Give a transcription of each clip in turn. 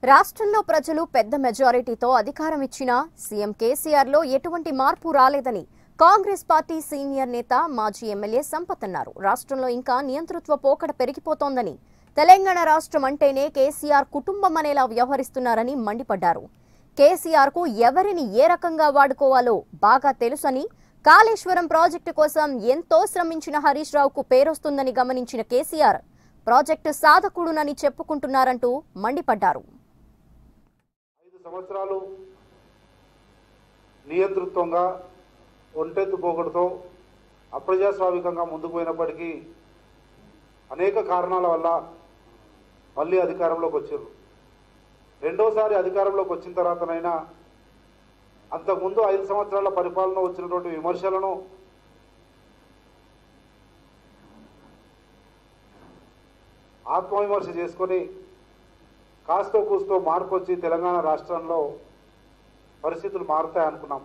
రాష్ట్రంలో ప్రజలు పెద్ద మెజారిటీతో అధికారం ఇచ్చినా సీఎం కేసీఆర్ లో ఎటువంటి మార్పు రాలేదని కాంగ్రెస్ పార్టీ సీనియర్ నేత మాజీ ఎమ్మెల్యే సంపత్ అన్నారు రాష్ట్రంలో ఇంకా నియంతృత్వ పోకడ పెరిగిపోతోందని తెలంగాణ రాష్ట్రం అంటేనే కేసీఆర్ కుటుంబం అనేలా వ్యవహరిస్తున్నారని మండిపడ్డారు కేసీఆర్ కు ఎవరిని ఏ రకంగా వాడుకోవాలో బాగా తెలుసని కాళేశ్వరం ప్రాజెక్టు కోసం ఎంతో శ్రమించిన హరీష్ రావుకు పేరొస్తుందని గమనించిన కేసీఆర్ ప్రాజెక్టు సాధకుడునని చెప్పుకుంటున్నారంటూ మండిపడ్డారు ఐదు సంవత్సరాలు నియంతృత్వంగా ఒంటెత్తు పోకడతో అప్రజాస్వామికంగా ముందుకు పోయినప్పటికీ అనేక కారణాల వల్ల మళ్ళీ అధికారంలోకి వచ్చారు రెండోసారి అధికారంలోకి వచ్చిన తర్వాతనైనా అంతకుముందు ఐదు సంవత్సరాల పరిపాలన వచ్చినటువంటి విమర్శలను ఆత్మవిమర్శ చేసుకొని కాస్తో కూస్తో మార్పు వచ్చి తెలంగాణ రాష్ట్రంలో పరిస్థితులు మారుతాయి అనుకున్నాం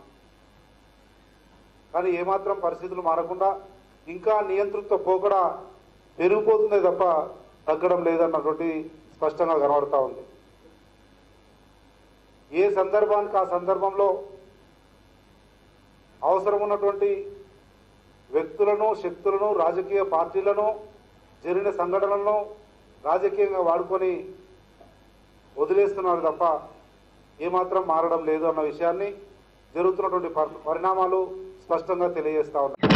కానీ ఏమాత్రం పరిస్థితులు మారకుండా ఇంకా నియంతృత్వ పోకడ పెరిగిపోతుందే తప్ప తగ్గడం లేదన్నటువంటి స్పష్టంగా కనబడతా ఉంది ఏ సందర్భానికి ఆ సందర్భంలో అవసరం ఉన్నటువంటి వ్యక్తులను శక్తులను రాజకీయ పార్టీలను జరిగిన సంఘటనలను రాజకీయంగా వాడుకొని వదిలేస్తున్నారు తప్ప ఏమాత్రం మారడం లేదు అన్న విషయాన్ని జరుగుతున్నటువంటి పరి- పరిణామాలు స్పష్టంగా తెలియజేస్తా ఉన్నాయి